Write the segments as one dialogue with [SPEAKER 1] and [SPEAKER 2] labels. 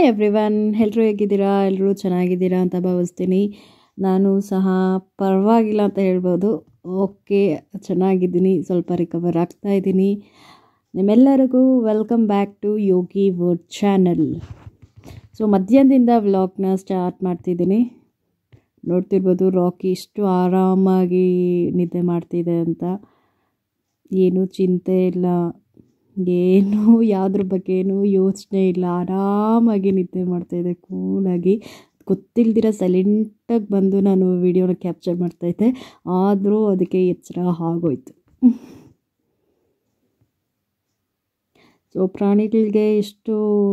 [SPEAKER 1] every one ಎಲ್ಲರೂ ಹೇಗಿದ್ದೀರಾ ಎಲ್ಲರೂ ಚೆನ್ನಾಗಿದ್ದೀರಾ ಅಂತ ಭಾವಿಸ್ತೀನಿ ನಾನು ಸಹ ಪರವಾಗಿಲ್ಲ ಅಂತ ಹೇಳ್ಬೋದು ಓಕೆ ಚೆನ್ನಾಗಿದ್ದೀನಿ ಸ್ವಲ್ಪ ರಿಕವರ್ ಆಗ್ತಾ ಇದ್ದೀನಿ ನಿಮ್ಮೆಲ್ಲರಿಗೂ welcome back to Yogi world channel so ಮಧ್ಯಾಹ್ನದಿಂದ ವ್ಲಾಗ್ನ ಸ್ಟಾರ್ಟ್ ಮಾಡ್ತಿದ್ದೀನಿ ನೋಡ್ತಿರ್ಬೋದು ರಾಕಿ ಇಷ್ಟು ಆರಾಮಾಗಿ ನಿದ್ದೆ ಮಾಡ್ತಿದೆ ಅಂತ ಏನೂ ಚಿಂತೆ ಇಲ್ಲ ಏನು ಯಾವುದ್ರ ಬಗ್ಗೆನೂ ಯೋಚನೆ ಇಲ್ಲ ಆರಾಮಾಗಿ ನಿದ್ದೆ ಮಾಡ್ತಾಯಿದ್ದೆ ಕೂಲಾಗಿ ಗೊತ್ತಿಲ್ದಿರ ಸೈಲೆಂಟಾಗಿ ಬಂದು ನಾನು ವಿಡಿಯೋನ ಕ್ಯಾಪ್ಚರ್ ಮಾಡ್ತಾಯಿದ್ದೆ ಆದರೂ ಅದಕ್ಕೆ ಎಚ್ಚರ ಆಗೋಯ್ತು ಸೊ ಪ್ರಾಣಿಗಳಿಗೆ ಎಷ್ಟು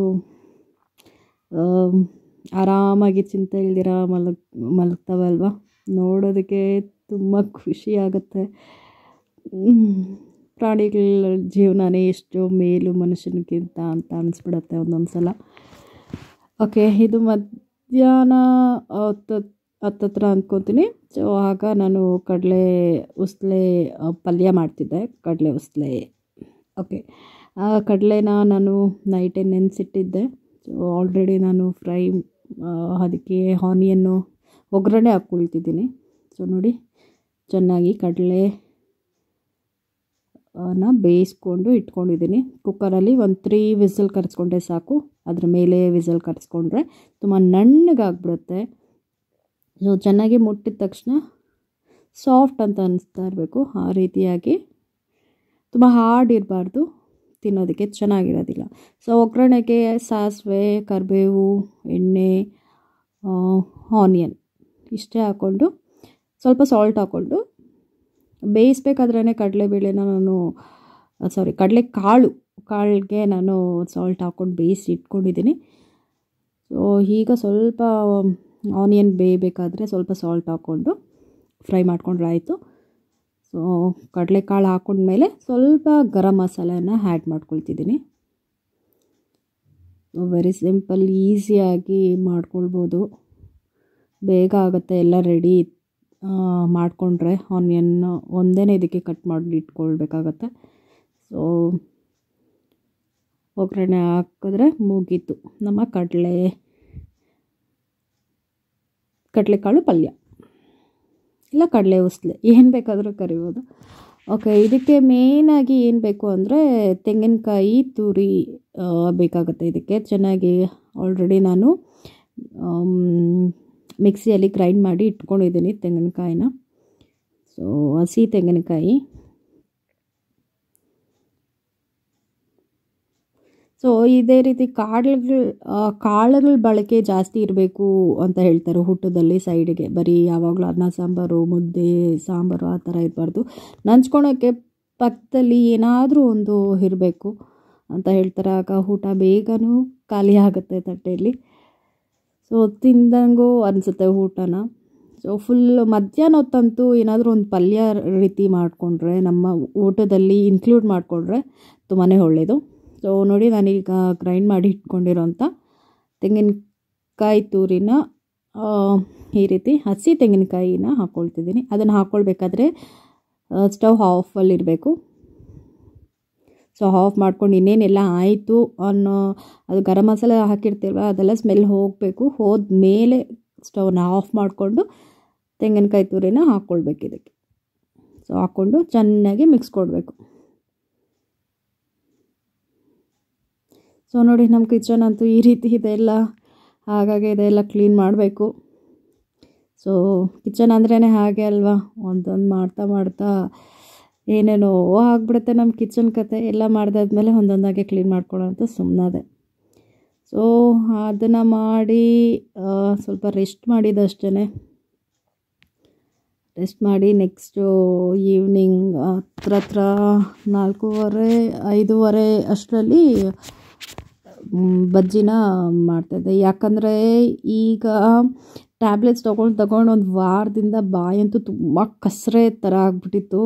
[SPEAKER 1] ಆರಾಮಾಗಿ ಚಿಂತೆ ಇಲ್ದಿರ ಮಲಗ್ ಮಲಗ್ತಾವಲ್ವ ನೋಡೋದಕ್ಕೆ ತುಂಬ ಖುಷಿ ಆಗುತ್ತೆ ಪ್ರಾಣಿಗಳ ಜೀವನನೇ ಎಷ್ಟು ಮೇಲು ಮನುಷ್ಯನಿಗಿಂತ ಅಂತ ಅನಿಸ್ಬಿಡತ್ತೆ ಒಂದೊಂದು ಸಲ ಓಕೆ ಇದು ಮಧ್ಯಾಹ್ನ ಹತ್ತು ಹತ್ತತ್ರ ಅಂದ್ಕೊತೀನಿ ಸೊ ಆಗ ನಾನು ಕಡಲೆ ಉಸ್ಲೆ ಪಲ್ಯ ಮಾಡ್ತಿದ್ದೆ ಕಡಲೆ ಉಸ್ಲೆ ಓಕೆ ಆ ಕಡಲೆನ ನಾನು ನೈಟೇ ನೆನೆಸಿಟ್ಟಿದ್ದೆ ಸೊ ಆಲ್ರೆಡಿ ನಾನು ಫ್ರೈ ಅದಕ್ಕೆ ಆನಿಯನ್ನು ಒಗ್ಗರಣೆ ಹಾಕ್ಕೊಳ್ತಿದ್ದೀನಿ ಸೊ ನೋಡಿ ಚೆನ್ನಾಗಿ ಕಡಲೆ ನ ಬೇಯಿಸ್ಕೊಂಡು ಇಟ್ಕೊಂಡಿದ್ದೀನಿ ಕುಕ್ಕರಲ್ಲಿ ಒಂದು ತ್ರೀ ವಿಸಲ್ ಕರೆಸ್ಕೊಂಡ್ರೆ ಸಾಕು ಅದ್ರ ಮೇಲೆ ವಿಸಲ್ ಕರೆಸ್ಕೊಂಡ್ರೆ ತುಂಬ ನಣ್ಣಗಾಗ್ಬಿಡುತ್ತೆ ಸೊ ಚೆನ್ನಾಗಿ ಮುಟ್ಟಿದ ತಕ್ಷಣ ಸಾಫ್ಟ್ ಅಂತ ಅನ್ನಿಸ್ತಾ ಇರಬೇಕು ಆ ರೀತಿಯಾಗಿ ತುಂಬ ಹಾರ್ಡ್ ಇರಬಾರ್ದು ತಿನ್ನೋದಕ್ಕೆ ಚೆನ್ನಾಗಿರೋದಿಲ್ಲ ಸೊ ಒಗ್ಗರಣೆಗೆ ಸಾಸಿವೆ ಕರಿಬೇವು ಎಣ್ಣೆ ಆನಿಯನ್ ಇಷ್ಟೇ ಹಾಕ್ಕೊಂಡು ಸ್ವಲ್ಪ ಸಾಲ್ಟ್ ಹಾಕ್ಕೊಂಡು ಬೇಯಿಸ್ಬೇಕಾದ್ರೇ ಕಡಲೆಬೇಳೆನ ನಾನು ಸಾರಿ ಕಡಲೆ ಕಾಳು ಕಾಳಿಗೆ ನಾನು ಸಾಲ್ಟ್ ಹಾಕ್ಕೊಂಡು ಬೇಯಿಸಿ ಇಟ್ಕೊಂಡಿದ್ದೀನಿ ಸೊ ಈಗ ಸ್ವಲ್ಪ ಆನಿಯನ್ ಬೇಯಬೇಕಾದ್ರೆ ಸ್ವಲ್ಪ ಸಾಲ್ಟ್ ಹಾಕ್ಕೊಂಡು ಫ್ರೈ ಮಾಡ್ಕೊಂಡ್ರೆ ಆಯಿತು ಸೊ ಕಡಲೆಕಾಳು ಹಾಕ್ಕೊಂಡ್ಮೇಲೆ ಸ್ವಲ್ಪ ಗರಂ ಮಸಾಲೆನ ಆ್ಯಡ್ ಮಾಡ್ಕೊಳ್ತಿದ್ದೀನಿ ವೆರಿ ಸಿಂಪಲ್ ಈಸಿಯಾಗಿ ಮಾಡ್ಕೊಳ್ಬೋದು ಬೇಗ ಆಗುತ್ತೆ ಎಲ್ಲ ರೆಡಿ ಮಾಡಿಕೊಂಡ್ರೆ ಆನಿಯನ್ ಒಂದೇ ಇದಕ್ಕೆ ಕಟ್ ಮಾಡಿ ಇಟ್ಕೊಳ್ಬೇಕಾಗತ್ತೆ ಸೊ ಒಗ್ಗರಣೆ ಹಾಕಿದ್ರೆ ಮುಗೀತು ನಮ್ಮ ಕಡಲೆ ಕಡಲೆಕಾಳು ಪಲ್ಯ ಇಲ್ಲ ಕಡಲೆ ಉಸ್ಲೆ ಏನು ಬೇಕಾದರೂ ಕರಿಬೋದು ಓಕೆ ಇದಕ್ಕೆ ಮೇಯ್ನಾಗಿ ಏನು ಬೇಕು ಅಂದರೆ ತೆಂಗಿನಕಾಯಿ ತುರಿ ಬೇಕಾಗುತ್ತೆ ಇದಕ್ಕೆ ಚೆನ್ನಾಗಿ ಆಲ್ರೆಡಿ ನಾನು ಮಿಕ್ಸಿಯಲ್ಲಿ ಗ್ರೈಂಡ್ ಮಾಡಿ ಇಟ್ಕೊಂಡಿದ್ದೀನಿ ತೆಂಗಿನಕಾಯಿನ ಸೊ ಹಸಿ ತೆಂಗಿನಕಾಯಿ ಸೊ ಇದೇ ರೀತಿ ಕಾಳುಗಳು ಕಾಳುಗಳ ಬಳಕೆ ಜಾಸ್ತಿ ಇರಬೇಕು ಅಂತ ಹೇಳ್ತಾರೆ ಊಟದಲ್ಲಿ ಸೈಡಿಗೆ ಬರೀ ಯಾವಾಗಲೂ ಅನ್ನ ಸಾಂಬಾರು ಮುದ್ದೆ ಸಾಂಬಾರು ಆ ಥರ ಇರಬಾರ್ದು ನಂಚ್ಕೊಳೋಕ್ಕೆ ಪಕ್ಕದಲ್ಲಿ ಏನಾದರೂ ಒಂದು ಇರಬೇಕು ಅಂತ ಹೇಳ್ತಾರೆ ಆಗ ಊಟ ಬೇಗನೂ ಖಾಲಿ ಆಗುತ್ತೆ ತಟ್ಟೆಯಲ್ಲಿ ಸೊ ತಿಂದಂಗೂ ಅನಿಸುತ್ತೆ ಊಟನ ಸೊ ಫುಲ್ ಮಧ್ಯಾಹ್ನ ಹೊತ್ತಂತೂ ಏನಾದರೂ ಒಂದು ಪಲ್ಯ ರೀತಿ ಮಾಡಿಕೊಂಡ್ರೆ ನಮ್ಮ ಊಟದಲ್ಲಿ ಇನ್ಕ್ಲೂಡ್ ಮಾಡಿಕೊಂಡ್ರೆ ತುಂಬಾ ಒಳ್ಳೆಯದು ಸೊ ನೋಡಿ ನಾನೀಗ ಗ್ರೈಂಡ್ ಮಾಡಿ ಇಟ್ಕೊಂಡಿರೋಂಥ ತೆಂಗಿನಕಾಯಿ ತೂರಿನ ಈ ರೀತಿ ಹಸಿ ತೆಂಗಿನಕಾಯಿನ ಹಾಕ್ಕೊಳ್ತಿದ್ದೀನಿ ಅದನ್ನು ಹಾಕ್ಕೊಳ್ಬೇಕಾದ್ರೆ ಸ್ಟವ್ ಆಫಲ್ಲಿರಬೇಕು ಸೊ ಆಫ್ ಮಾಡ್ಕೊಂಡು ಇನ್ನೇನೆಲ್ಲ ಆಯಿತು ಅನ್ನೋ ಅದು ಗರಂ ಮಸಾಲೆ ಹಾಕಿರ್ತೀವಲ್ಲ ಅದೆಲ್ಲ ಸ್ಮೆಲ್ ಹೋಗಬೇಕು ಹೋದ್ಮೇಲೆ ಸ್ಟವ್ನ ಆಫ್ ಮಾಡಿಕೊಂಡು ತೆಂಗಿನಕಾಯಿ ತುರಿನ ಹಾಕ್ಕೊಳ್ಬೇಕು ಇದಕ್ಕೆ ಸೊ ಹಾಕ್ಕೊಂಡು ಚೆನ್ನಾಗಿ ಮಿಕ್ಸ್ ಕೊಡಬೇಕು ಸೊ ನೋಡಿ ನಮ್ಮ ಕಿಚನ್ ಅಂತೂ ಈ ರೀತಿ ಇದೆಲ್ಲ ಹಾಗಾಗಿ ಇದೆಲ್ಲ ಕ್ಲೀನ್ ಮಾಡಬೇಕು ಸೊ ಕಿಚನ್ ಅಂದ್ರೇ ಹಾಗೆ ಅಲ್ವಾ ಒಂದೊಂದು ಮಾಡ್ತಾ ಮಾಡ್ತಾ ಏನೇನೋ ಆಗ್ಬಿಡುತ್ತೆ ನಮ್ಮ ಕಿಚನ್ ಕತೆ ಎಲ್ಲ ಮಾಡಿದಾದ್ಮೇಲೆ ಒಂದೊಂದಾಗೆ ಕ್ಲೀನ್ ಮಾಡ್ಕೊಳ್ಳೋ ಅಂತ ಸುಮ್ಮನದೆ ಸೊ ಅದನ್ನು ಮಾಡಿ ಸ್ವಲ್ಪ ರೆಸ್ಟ್ ಮಾಡಿದಷ್ಟೇ ರೆಸ್ಟ್ ಮಾಡಿ ನೆಕ್ಸ್ಟು ಈವ್ನಿಂಗ್ ಹತ್ರ ಹತ್ರ ನಾಲ್ಕೂವರೆ ಐದೂವರೆ ಅಷ್ಟರಲ್ಲಿ ಬಜ್ಜಿನ ಮಾಡ್ತಾಯಿದ್ದೆ ಯಾಕಂದರೆ ಈಗ ಟ್ಯಾಬ್ಲೆಟ್ಸ್ ತೊಗೊಂಡು ತೊಗೊಂಡು ಒಂದು ವಾರದಿಂದ ಬಾಯಂತೂ ತುಂಬ ಕಸರೆ ಥರ ಆಗ್ಬಿಟ್ಟಿತ್ತು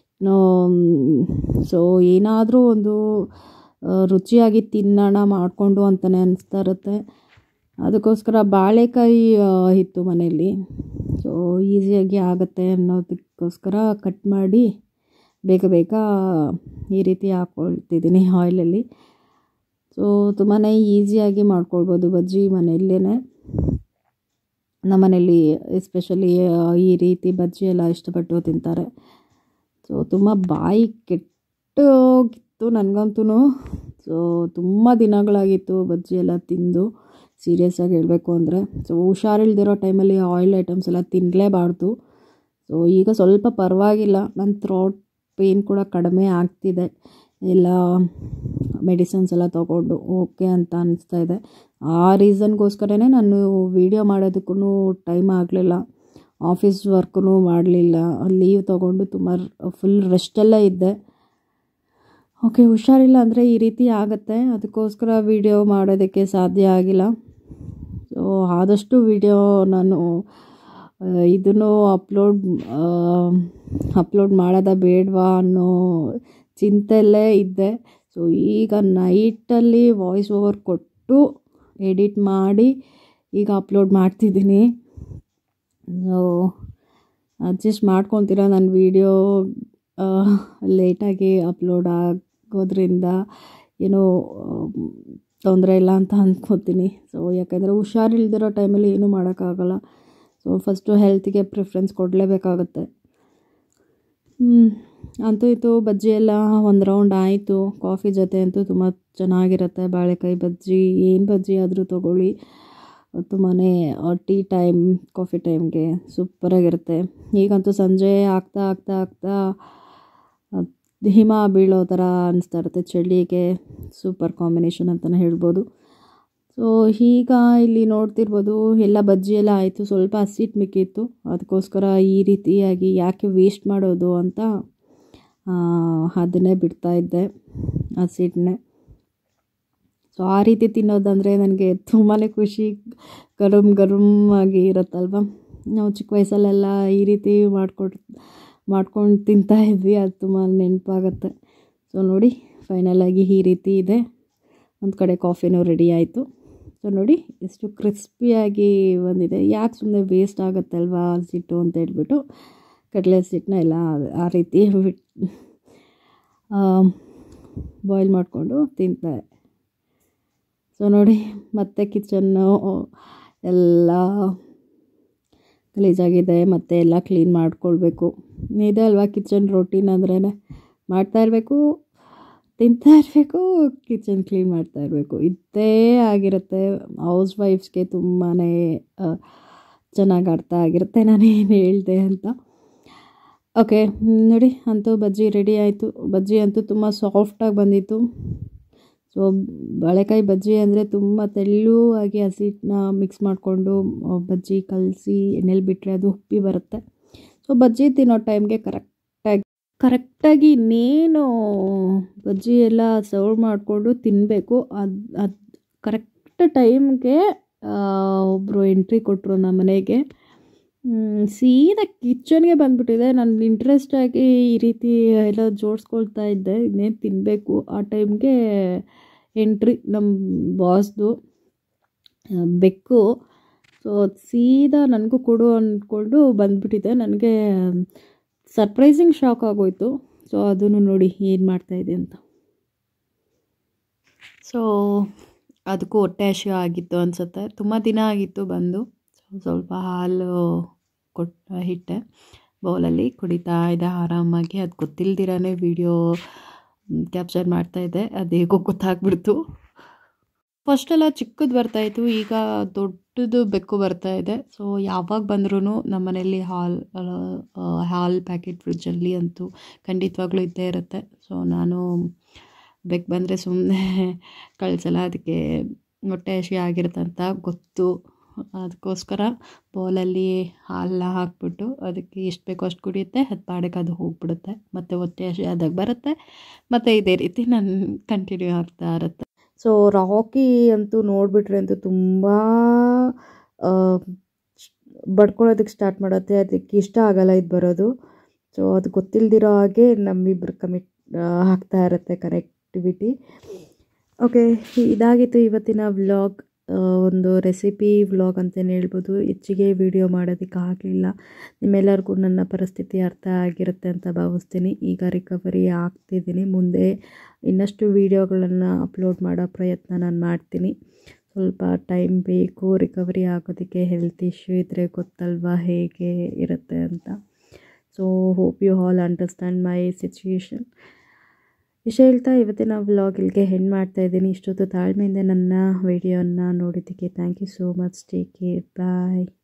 [SPEAKER 1] ಸೊ ಏನಾದರೂ ಒಂದು ರುಚಿಯಾಗಿ ತಿನ್ನೋಣ ಮಾಡಿಕೊಂಡು ಅಂತಲೇ ಅನಿಸ್ತಾ ಇರುತ್ತೆ ಅದಕ್ಕೋಸ್ಕರ ಬಾಳೆಕಾಯಿ ಇತ್ತು ಮನೆಯಲ್ಲಿ ಸೊ ಈಸಿಯಾಗಿ ಆಗುತ್ತೆ ಅನ್ನೋದಕ್ಕೋಸ್ಕರ ಕಟ್ ಮಾಡಿ ಬೇಗ ಬೇಗ ಈ ರೀತಿ ಹಾಕ್ಕೊಳ್ತಿದ್ದೀನಿ ಆಯಿಲಲ್ಲಿ ಸೊ ತುಂಬಾ ಈಸಿಯಾಗಿ ಮಾಡ್ಕೊಳ್ಬೋದು ಬಜ್ಜಿ ಮನೆಯಲ್ಲೇ ನಮ್ಮನೇಲಿ ಎಸ್ಪೆಷಲಿ ಈ ರೀತಿ ಬಜ್ಜಿ ಎಲ್ಲ ಇಷ್ಟಪಟ್ಟು ತಿಂತಾರೆ ಸೊ ತುಂಬ ಬಾಯಿ ಕೆಟ್ಟೋಗಿತ್ತು ನನಗಂತೂ ಸೊ ತುಂಬ ದಿನಗಳಾಗಿತ್ತು ಬಜ್ಜಿ ಎಲ್ಲ ತಿಂದು ಸೀರಿಯಸ್ ಆಗಿ ಹೇಳಬೇಕು ಅಂದರೆ ಸೊ ಹುಷಾರಿಲ್ದಿರೋ ಟೈಮಲ್ಲಿ ಆಯಿಲ್ ಐಟಮ್ಸ್ ಎಲ್ಲ ತಿನ್ನಲೇಬಾರ್ದು ಸೊ ಈಗ ಸ್ವಲ್ಪ ಪರವಾಗಿಲ್ಲ ನನ್ನ ಥ್ರೋಟ್ ಪೇಯ್ನ್ ಕೂಡ ಕಡಿಮೆ ಆಗ್ತಿದೆ ಎಲ್ಲ ಮೆಡಿಸಿನ್ಸ್ ಎಲ್ಲ ತೊಗೊಂಡು ಓಕೆ ಅಂತ ಅನಿಸ್ತಾ ಇದೆ ಆ ರೀಸನ್ಗೋಸ್ಕರನೇ ನಾನು ವೀಡಿಯೋ ಮಾಡೋದಕ್ಕೂ ಟೈಮ್ ಆಗಲಿಲ್ಲ ಆಫೀಸ್ ವರ್ಕೂ ಮಾಡಲಿಲ್ಲ ಲೀವ್ ತೊಗೊಂಡು ತುಂಬ ಫುಲ್ ರೆಸ್ಟಲ್ಲೇ ಇದ್ದೆ ಓಕೆ ಹುಷಾರಿಲ್ಲ ಅಂದರೆ ಈ ರೀತಿ ಆಗುತ್ತೆ ಅದಕ್ಕೋಸ್ಕರ ವೀಡಿಯೋ ಮಾಡೋದಕ್ಕೆ ಸಾಧ್ಯ ಆಗಿಲ್ಲ ಸೊ ಆದಷ್ಟು ವೀಡಿಯೋ ನಾನು ಇದನ್ನು ಅಪ್ಲೋಡ್ ಅಪ್ಲೋಡ್ ಮಾಡೋದ ಬೇಡವಾ ಅನ್ನೋ ಚಿಂತೆಯಲ್ಲೇ ಇದ್ದೆ ಸೊ ಈಗ ನೈಟಲ್ಲಿ ವಾಯ್ಸ್ ಓವರ್ ಕೊಟ್ಟು ಎಡಿಟ್ ಮಾಡಿ ಈಗ ಅಪ್ಲೋಡ್ ಮಾಡ್ತಿದ್ದೀನಿ ಸೊ ಅಡ್ಜಸ್ಟ್ ಮಾಡ್ಕೊತೀರ ನನ್ನ ವೀಡಿಯೋ ಲೇಟಾಗಿ ಅಪ್ಲೋಡ್ ಆಗೋದ್ರಿಂದ ಏನೋ ತೊಂದರೆ ಇಲ್ಲ ಅಂತ ಅಂದ್ಕೋತೀನಿ ಸೊ ಯಾಕೆಂದರೆ ಹುಷಾರಿಲ್ದಿರೋ ಟೈಮಲ್ಲಿ ಏನೂ ಮಾಡೋಕ್ಕಾಗಲ್ಲ ಸೊ ಫಸ್ಟು ಹೆಲ್ತಿಗೆ ಪ್ರಿಫ್ರೆನ್ಸ್ ಕೊಡಲೇಬೇಕಾಗತ್ತೆ ಅಂತೂ ಇತ್ತು ಬಜ್ಜಿ ಎಲ್ಲ ಒಂದು ರೌಂಡ್ ಆಯಿತು ಕಾಫಿ ಜೊತೆ ಅಂತೂ ತುಂಬ ಚೆನ್ನಾಗಿರುತ್ತೆ ಬಾಳೆಕಾಯಿ ಬಜ್ಜಿ ಏನು ಬಜ್ಜಿ ಆದರೂ ತೊಗೊಳ್ಳಿ ತುಂಬಾ ಟೀ ಟೈಮ್ ಕಾಫಿ ಟೈಮ್ಗೆ ಸೂಪರಾಗಿರುತ್ತೆ ಈಗಂತೂ ಸಂಜೆ ಆಗ್ತಾ ಆಗ್ತಾ ಆಗ್ತಾ ಹಿಮ ಬೀಳೋ ಥರ ಅನಿಸ್ತಾ ಇರುತ್ತೆ ಚಳಿಗೆ ಸೂಪರ್ ಕಾಂಬಿನೇಷನ್ ಅಂತಲೇ ಹೇಳ್ಬೋದು ಸೊ ಈಗ ಇಲ್ಲಿ ನೋಡ್ತಿರ್ಬೋದು ಎಲ್ಲ ಬಜ್ಜಿ ಎಲ್ಲ ಆಯಿತು ಸ್ವಲ್ಪ ಹಸಿಟ್ಟು ಮಿಕ್ಕಿತ್ತು ಅದಕ್ಕೋಸ್ಕರ ಈ ರೀತಿಯಾಗಿ ಯಾಕೆ ವೇಸ್ಟ್ ಮಾಡೋದು ಅಂತ ಅದನ್ನೇ ಬಿಡ್ತಾಯಿದ್ದೆ ಹಸಿಟ್ಟನ್ನೇ ಸೊ ಆ ರೀತಿ ತಿನ್ನೋದಂದರೆ ನನಗೆ ತುಂಬಾ ಖುಷಿ ಗರಂ ಗರಂ ಆಗಿ ಇರುತ್ತಲ್ವ ನಾವು ಚಿಕ್ಕ ವಯಸ್ಸಲ್ಲೆಲ್ಲ ಈ ರೀತಿ ಮಾಡ್ಕೊಂಡು ಮಾಡ್ಕೊಂಡು ತಿಂತಾ ಇದ್ವಿ ಅದು ತುಂಬ ನೆನಪಾಗತ್ತೆ ಸೊ ನೋಡಿ ಫೈನಲಾಗಿ ಈ ರೀತಿ ಇದೆ ಒಂದು ಕಡೆ ಕಾಫಿನೂ ರೆಡಿ ಆಯಿತು ಸೊ ನೋಡಿ ಎಷ್ಟು ಕ್ರಿಸ್ಪಿಯಾಗಿ ಬಂದಿದೆ ಯಾಕೆ ಸುಮ್ಮನೆ ವೇಸ್ಟ್ ಆಗುತ್ತಲ್ವಾ ಹಸಿಟ್ಟು ಅಂತ ಹೇಳ್ಬಿಟ್ಟು ಕಡಲೆ ಹಸಿಟ್ಟನ್ನ ಎಲ್ಲ ಆ ರೀತಿ ಬಿಟ್ಟು ಬಾಯ್ಲ್ ಮಾಡಿಕೊಂಡು ತಿಂತಾರೆ ಸೊ ನೋಡಿ ಮತ್ತೆ ಕಿಚನ್ನು ಎಲ್ಲ ಗಲೀಜಾಗಿದೆ ಮತ್ತೆ ಎಲ್ಲ ಕ್ಲೀನ್ ಮಾಡ್ಕೊಳ್ಬೇಕು ಇದೆ ಅಲ್ವಾ ಕಿಚನ್ ರೊಟೀನ್ ಅಂದ್ರೇ ಮಾಡ್ತಾ ಇರಬೇಕು ತಿಂತಾ ಇರಬೇಕು ಕಿಚನ್ ಕ್ಲೀನ್ ಮಾಡ್ತಾ ಇರಬೇಕು ಇದೇ ಆಗಿರುತ್ತೆ ಹೌಸ್ ವೈಫ್ಸ್ಗೆ ತುಂಬಾ ಚೆನ್ನಾಗಿ ಅರ್ಥ ಆಗಿರುತ್ತೆ ನಾನೇನು ಹೇಳಿದೆ ಅಂತ ಓಕೆ ನೋಡಿ ಅಂತೂ ಬಜ್ಜಿ ರೆಡಿ ಆಯಿತು ಬಜ್ಜಿ ಅಂತೂ ತುಂಬ ಸಾಫ್ಟಾಗಿ ಬಂದಿತ್ತು ಸೊ ಬಾಳೆಕಾಯಿ ಬಜ್ಜಿ ಅಂದರೆ ತುಂಬ ತೆಳ್ಳುವಾಗಿ ಹಸಿಟ್ಟನ್ನ ಮಿಕ್ಸ್ ಮಾಡಿಕೊಂಡು ಬಜ್ಜಿ ಕಲಸಿ ಎಣ್ಣೆಲಿ ಬಿಟ್ಟರೆ ಅದು ಉಪ್ಪಿ ಬರುತ್ತೆ ಸೊ ಬಜ್ಜಿ ತಿನ್ನೋ ಟೈಮ್ಗೆ ಕರೆಕ್ಟಾಗಿ ಕರೆಕ್ಟಾಗಿ ಇನ್ನೇನು ಬಜ್ಜಿ ಎಲ್ಲ ಸರ್ವ್ ಮಾಡಿಕೊಂಡು ತಿನ್ನಬೇಕು ಅದು ಅದು ಕರೆಕ್ಟ್ ಟೈಮ್ಗೆ ಒಬ್ಬರು ಎಂಟ್ರಿ ಕೊಟ್ಟರು ನಮ್ಮ ಮನೆಗೆ ಸೀದಾ ಕಿಚನ್ಗೆ ಬಂದುಬಿಟ್ಟಿದೆ ನಾನು ಇಂಟ್ರೆಸ್ಟಾಗಿ ಈ ರೀತಿ ಎಲ್ಲ ಜೋಡಿಸ್ಕೊಳ್ತಾ ಇದ್ದೆ ಇನ್ನೇನು ತಿನ್ನಬೇಕು ಆ ಟೈಮ್ಗೆ ಎಂಟ್ರಿ ನಮ್ಮ ಬಾಸ್ದು ಬೆಕ್ಕು ಸೊ ಸೀದಾ ನನಗೂ ಕೊಡು ಅಂದ್ಕೊಂಡು ಬಂದುಬಿಟ್ಟಿದೆ ನನಗೆ ಸರ್ಪ್ರೈಸಿಂಗ್ ಶಾಕ್ ಆಗೋಯ್ತು ಸೊ ಅದನ್ನು ನೋಡಿ ಏನು ಮಾಡ್ತಾಯಿದೆ ಅಂತ ಸೊ ಅದಕ್ಕೂ ಹೊಟ್ಟೆ ಹಸಿವು ಆಗಿತ್ತು ಅನಿಸುತ್ತೆ ತುಂಬ ದಿನ ಆಗಿತ್ತು ಬಂದು ಸ್ವಲ್ಪ ಹಾಲು ಕೊಟ್ಟು ಹಿಟ್ಟೆ ಬೌಲಲ್ಲಿ ಕುಡಿತಾ ಇದ್ದೆ ಆರಾಮಾಗಿ ಅದು ಗೊತ್ತಿಲ್ದಿರೇ ವೀಡಿಯೋ ಕ್ಯಾಪ್ಚರ್ ಮಾಡ್ತಾಯಿದ್ದೆ ಅದು ಹೇಗೋ ಗೊತ್ತಾಗ್ಬಿಡ್ತು ಫಸ್ಟೆಲ್ಲ ಚಿಕ್ಕದು ಬರ್ತಾಯಿತ್ತು ಈಗ ದೊಡ್ಡದು ಬೆಕ್ಕು ಬರ್ತಾಯಿದೆ ಸೊ ಯಾವಾಗ ಬಂದ್ರೂ ನಮ್ಮನೇಲಿ ಹಾಲು ಹಾಲು ಪ್ಯಾಕೆಟ್ ಫ್ರಿಜ್ಜಲ್ಲಿ ಅಂತೂ ಖಂಡಿತವಾಗ್ಲೂ ಇದ್ದೇ ಇರುತ್ತೆ ಸೊ ನಾನು ಬೆಕ್ಕು ಬಂದರೆ ಸುಮ್ಮನೆ ಕಳಿಸಲ್ಲ ಅದಕ್ಕೆ ಹೊಟ್ಟೆ ಹಸಿ ಆಗಿರುತ್ತೆ ಅಂತ ಗೊತ್ತು ಅದಕ್ಕೋಸ್ಕರ ಬೌಲಲ್ಲಿ ಹಾಲನ್ನ ಹಾಕ್ಬಿಟ್ಟು ಅದಕ್ಕೆ ಎಷ್ಟು ಬೇಕೋ ಅಷ್ಟು ಕುಡಿಯುತ್ತೆ ಅದು ಪಾಡಕ್ಕೆ ಅದು ಹೋಗ್ಬಿಡುತ್ತೆ ಮತ್ತು ಹೊಟ್ಟೆ ಹಸಿ ಆದಾಗ ಬರುತ್ತೆ ಮತ್ತು ಇದೇ ರೀತಿ ನಾನು ಕಂಟಿನ್ಯೂ ಆಗ್ತಾ ಇರುತ್ತೆ ಸೊ ರಾಕಿ ಅಂತೂ ನೋಡಿಬಿಟ್ರೆ ಅಂತೂ ತುಂಬ ಬಡ್ಕೊಳ್ಳೋದಕ್ಕೆ ಸ್ಟಾರ್ಟ್ ಮಾಡುತ್ತೆ ಅದಕ್ಕೆ ಇಷ್ಟ ಆಗಲ್ಲ ಇದು ಬರೋದು ಸೊ ಅದು ಗೊತ್ತಿಲ್ದಿರೋ ಹಾಗೆ ನಮ್ಮಿಬ್ರು ಕಮಿಟ್ ಆಗ್ತಾ ಇರುತ್ತೆ ಕನೆಕ್ಟಿವಿಟಿ ಓಕೆ ಇದಾಗಿತ್ತು ಇವತ್ತಿನ ವ್ಲಾಗ್ ಒಂದು ರೆಸಿಪಿ ವ್ಲಾಗ್ ಅಂತಲೇ ಹೇಳ್ಬೋದು ಹೆಚ್ಚಿಗೆ ವಿಡಿಯೋ ಮಾಡೋದಕ್ಕೆ ಆಗಲಿಲ್ಲ ನಿಮ್ಮೆಲ್ಲರಿಗೂ ನನ್ನ ಪರಿಸ್ಥಿತಿ ಅರ್ಥ ಆಗಿರುತ್ತೆ ಅಂತ ಭಾವಿಸ್ತೀನಿ ಈಗ ರಿಕವರಿ ಆಗ್ತಿದ್ದೀನಿ ಮುಂದೆ ಇನ್ನಷ್ಟು ವೀಡಿಯೋಗಳನ್ನು ಅಪ್ಲೋಡ್ ಮಾಡೋ ಪ್ರಯತ್ನ ನಾನು ಮಾಡ್ತೀನಿ ಸ್ವಲ್ಪ ಟೈಮ್ ಬೇಕು ರಿಕವರಿ ಆಗೋದಕ್ಕೆ ಹೆಲ್ತ್ ಇಶ್ಯೂ ಇದ್ದರೆ ಗೊತ್ತಲ್ವಾ ಹೇಗೆ ಇರುತ್ತೆ ಅಂತ so hope you all understand my situation ಇಷ್ಟ ಹೇಳ್ತಾ ಇವತ್ತಿನ ವ್ಲಾಗ್ ಇಲ್ಲಿಗೆ ಹೆಣ್ಣು ಮಾಡ್ತಾ ಇದ್ದೀನಿ ಇಷ್ಟೊತ್ತು ತಾಳ್ಮೆಯಿಂದ ನನ್ನ ವಿಡಿಯೋನ ನೋಡಿದ್ದಕ್ಕೆ thank you so much take care bye